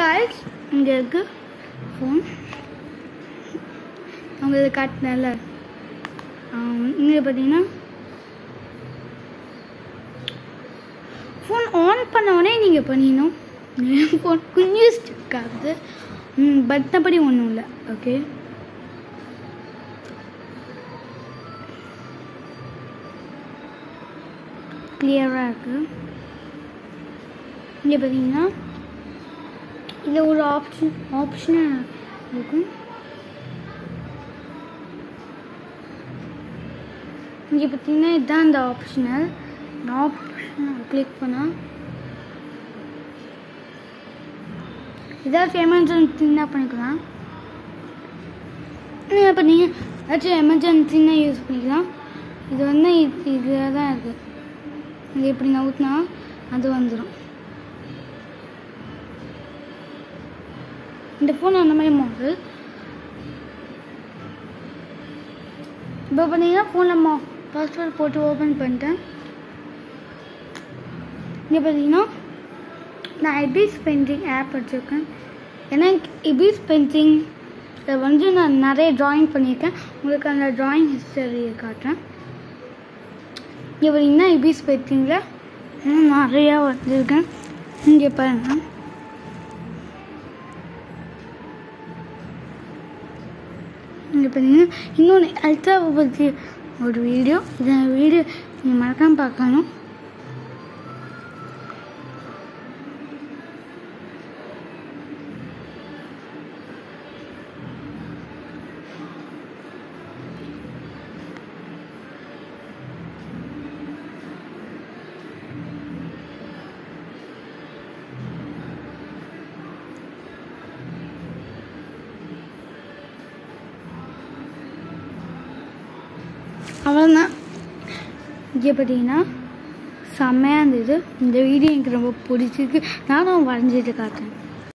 guys இங்கே இருக்கு phone உங்களுக்கு காட்டினல இங்கே பார்த்தீங்கன்னா ஃபோன் ஆன் பண்ண உடனே நீங்கள் பண்ணிடணும் ஃபோன் கொஞ்சம் ஸ்டிக் ஆகுது ம் மற்றபடி ஒன்றும் இல்லை ஓகே கிளியராக இருக்குது இங்கே பார்த்தீங்கன்னா இதில் ஒரு ஆப்ஷன் ஆப்ஷனாக இருக்கும் இங்கே பார்த்தீங்கன்னா இதுதான் இந்த ஆப்ஷனல் இந்த ஆப்ஷனை கிளிக் பண்ணால் ஏதாச்சும் எமர்ஜென்சின்னா பண்ணிக்கலாம் நீங்கள் பார்த்தீங்க ஏதாச்சும் எமர்ஜென்சின்னா யூஸ் பண்ணிக்கலாம் இது வந்து இது இதில் தான் இருக்குது இது இப்படி நவுத்தினா அது வந்துடும் இந்த ஃபோன் அந்த மாதிரி மாடல் இப்போ பார்த்தீங்கன்னா ஃபோனில் மா பாஸ்வேர்ட் போட்டு ஓப்பன் பண்ணிட்டேன் இங்கே பார்த்தீங்கன்னா நான் எபிஸ் பெயிண்டிங் ஆப் வச்சுருக்கேன் ஏன்னா எபிஸ் பெயிண்டிங் இதில் வந்து நான் நிறைய ட்ராயிங் பண்ணியிருக்கேன் உங்களுக்கு அந்த ட்ராயிங் ஹிஸ்டரியை காட்டுறேன் இங்கே பார்த்தீங்கன்னா எபிஸ் பெயிண்டிங்கில் இன்னும் நிறையா வச்சுருக்கேன் இங்கே பாருங்கள் இங்கே பார்த்தீங்கன்னா இன்னொன்று அல்ட்ராவை பற்றி ஒரு வீடியோ இந்த வீடியோ நீங்கள் மறக்காமல் பார்க்கணும் அவ்வளோதான் இங்கே பார்த்தீங்கன்னா செம்மையாக இருந்தது இந்த வீடியோ எனக்கு ரொம்ப பிடிச்சிருக்கு நானும் வரைஞ்சிட்டு காட்டுறேன்